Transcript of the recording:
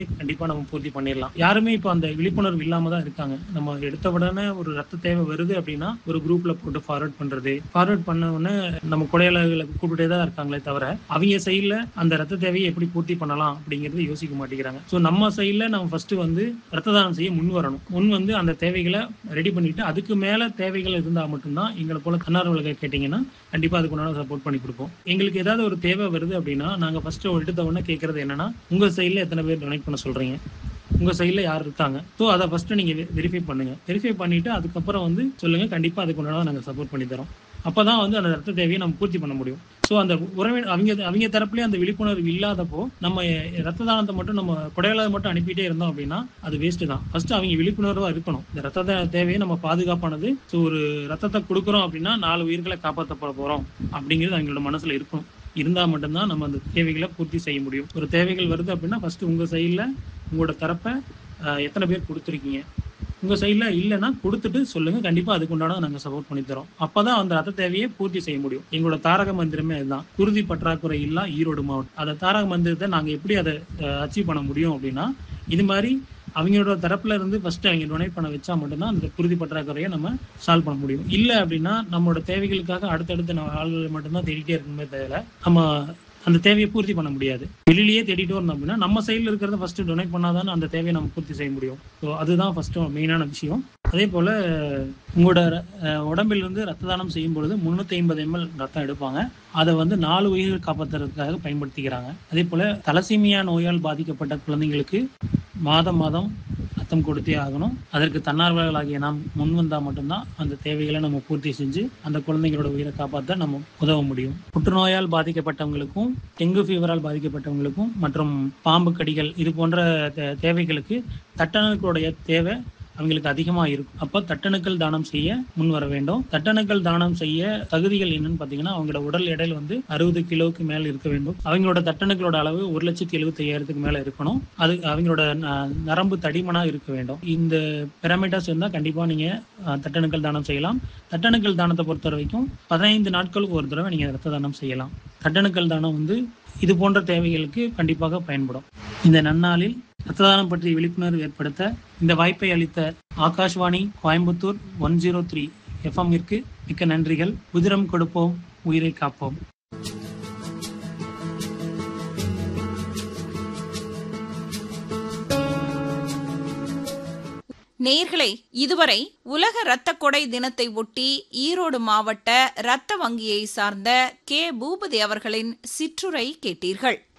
கண்டிப்பா நம்ம பூர்த்தி பண்ணிடலாம் யாருமே இப்போ அந்த விழிப்புணர்வு இல்லாம தான் இருக்காங்க நம்ம எடுத்த உடனே ஒரு ரத்த தேவை வருது அப்படின்னா ஒரு குரூப்ல போட்டு ஃபார்வர்ட் பண்றது ஃபார்வர்ட் பண்ண உடனே நம்ம கொடையாளர்களை கூப்பிட்டே தான் இருக்காங்களே தவிர அவங்க சைட்ல அந்த ரத்த தேவையை எப்படி பூர்த்தி பண்ணலாம் அப்படிங்கறது யோசிக்க மாட்டேங்கிறாங்க ஸோ நம்ம சைட்ல நம்ம ஃபர்ஸ்ட் வந்து ரத்த தானம் செய்ய முன் வரணும் முன் வந்து அந்த தேவைகளை ரெடி பண்ணிட்டு அதுக்கு மேல தேவைகள் இருந்தா மட்டும்தான் எங்களை போல தன்னார்வலர்கள் கேட்டீங்கன்னா கண்டிப்பா அதுக்கு உண்டான சப்போர்ட் பண்ணி கொடுப்போம் எங்களுக்கு ஏதாவது ஒரு தேவை வருது அப்படின்னா நாங்க ஃபர்ஸ்ட் எடுத்த உடனே கேட்கறது என்னன்னா உங்க சைட்ல எத்தனை பேர் டொனேட் பண்ண சொல்றீங்க உங்க சைட்ல யார் இருக்காங்க ஸோ அதை ஃபர்ஸ்ட் நீங்க வெரிஃபை பண்ணுங்க வெரிஃபை பண்ணிட்டு அதுக்கப்புறம் வந்து சொல்லுங்க கண்டிப்பா அதுக்கு உண்டான நாங்க சப்போர்ட் பண்ணி தரோம் அப்பதான் வந்து அந்த ரத்த தேவையை நம்ம பூர்த்தி பண்ண முடியும் ஸோ அந்த உறவினர் அவங்க அவங்க தரப்புலயே அந்த விழிப்புணர்வு இல்லாதப்போ நம்ம ரத்த தானத்தை மட்டும் நம்ம கொடையாளர் மட்டும் அனுப்பிட்டே இருந்தோம் அப்படின்னா அது வேஸ்ட் தான் ஃபர்ஸ்ட் அவங்க விழிப்புணர்வா இருக்கணும் இந்த ரத்த தே- தேவையை நம்ம பாதுகாப்பானது ஸோ ஒரு ரத்தத்தை கொடுக்குறோம் அப்படின்னா நாலு உயிர்களை காப்பாற்றப்பட போறோம் அப்படிங்கிறது அவங்களோட மனசுல இருக்கணும் இருந்தா மட்டும்தான் நம்ம அந்த தேவைகளை பூர்த்தி செய்ய முடியும் ஒரு தேவைகள் வருது அப்படின்னா ஃபர்ஸ்ட் உங்க சைட்ல உங்களோட தரப்பை அஹ், எத்தனை பேர் கொடுத்துருக்கீங்க உங்க சைட்ல இல்லைன்னா கொடுத்துட்டு சொல்லுங்க கண்டிப்பா அதுக்கு உண்டான நாங்க சப்போர்ட் பண்ணி தரோம் அப்பதான் அந்த ரத்த தேவையை பூர்த்தி செய்ய முடியும் எங்களோட தாரக மந்திரமே அதுதான் குருதி பற்றாக்குறை இல்லா ஈரோடு மாவட்டம் அந்த தாரக மந்திரத்தை நாங்க எப்படி அதை அச்சீவ் பண்ண முடியும் அப்படின்னா இது மாதிரி அவங்களோட தரப்புல இருந்து ஃபர்ஸ்ட் அவங்க டொனேட் பண்ண வச்சா மட்டும்தான் அந்த குருதி பற்றாக்குறையை நம்ம சால்வ் பண்ண முடியும் இல்ல அப்படின்னா நம்மளோட தேவைகளுக்காக அடுத்தடுத்து நம்ம ஆள்களை மட்டும்தான் தேடிட்டே இருக்கணுமே தவிர நம்ம அந்த தேவையை பூர்த்தி பண்ண முடியாது வெளியிலேயே தேடிட்டு வரணும் அப்படின்னா நம்ம சைடில் இருக்கிறத ஃபர்ஸ்ட் டொனேட் பண்ணாதானே அந்த தேவையை நம்ம பூர்த்தி செய்ய முடியும் ஸோ அதுதான் ஃபர்ஸ்ட் மெயினான விஷயம் அதே போல உங்களோட அஹ், உடம்பில் இருந்து ரத்த தானம் செய்யும் பொழுது முன்னூத்தி ஐம்பது எம்எல் ரத்தம் எடுப்பாங்க அதை வந்து நாலு உயிர்கள் காப்பாற்றுறதுக்காக பயன்படுத்திக்கிறாங்க அதே போல தலசீமியா நோயால் பாதிக்கப்பட்ட குழந்தைங்களுக்கு மாதம் மாதம் ரத்தம் கொடுத்தே ஆகணும் அதற்கு தன்னார்வலர்களாகிய நாம் முன் வந்தா மட்டும்தான் அந்த தேவைகளை நம்ம பூர்த்தி செஞ்சு அந்த குழந்தைங்களோட உயிரை காப்பாற்ற நம்ம உதவ முடியும் புற்றுநோயால் பாதிக்கப்பட்டவங்களுக்கும் டெங்கு ஃபீவரால் பாதிக்கப்பட்டவங்களுக்கும் மற்றும் பாம்பு கடிகள் இது போன்ற தே- தேவைகளுக்கு தட்டணுக்களுடைய தேவை அவங்களுக்கு அதிகமா இருக்கும் அப்ப தட்டணுக்கள் தானம் செய்ய முன் வர வேண்டும் தட்டணுக்கள் தானம் செய்ய தகுதிகள் என்னன்னு பாத்தீங்கன்னா அவங்களோட உடல் எடையில் வந்து அறுபது கிலோவுக்கு மேல இருக்க வேண்டும் அவங்களோட தட்டணுக்களோட அளவு ஒரு லட்சத்தி எழுபத்தி ஐயாயிரத்துக்கு மேல இருக்கணும் அது அவங்களோட ந- நரம்பு தடிமனா இருக்க வேண்டும் இந்த பிரமிடஸ் இருந்தா கண்டிப்பா நீங்க அஹ், தட்டணுக்கள் தானம் செய்யலாம் தட்டணுக்கள் தானத்தை பொறுத்த வரைக்கும் பதினைந்து நாட்களுக்கு ஒரு தடவை நீங்க ரத்த தானம் செய்யலாம் தட்டணுக்கள் தானம் வந்து இது போன்ற தேவைகளுக்கு கண்டிப்பாக பயன்படும் இந்த நன்னாளில் ரத்த தானம் பற்றிய விழிப்புணர்வு ஏற்படுத்த இந்த வாய்ப்பை அளித்த Akashvani Coimbatore one zero three எஃப்எம்மிற்கு மிக்க நன்றிகள் உதிரம் கொடுப்போம் உயிரை காப்போம் நேயர்களே இதுவரை உலக இரத்த கொடை தினத்தை ஒட்டி ஈரோடு மாவட்ட இரத்த வங்கியை சார்ந்த கே பூபதி அவர்களின் சிற்றுரை கேட்டீர்கள்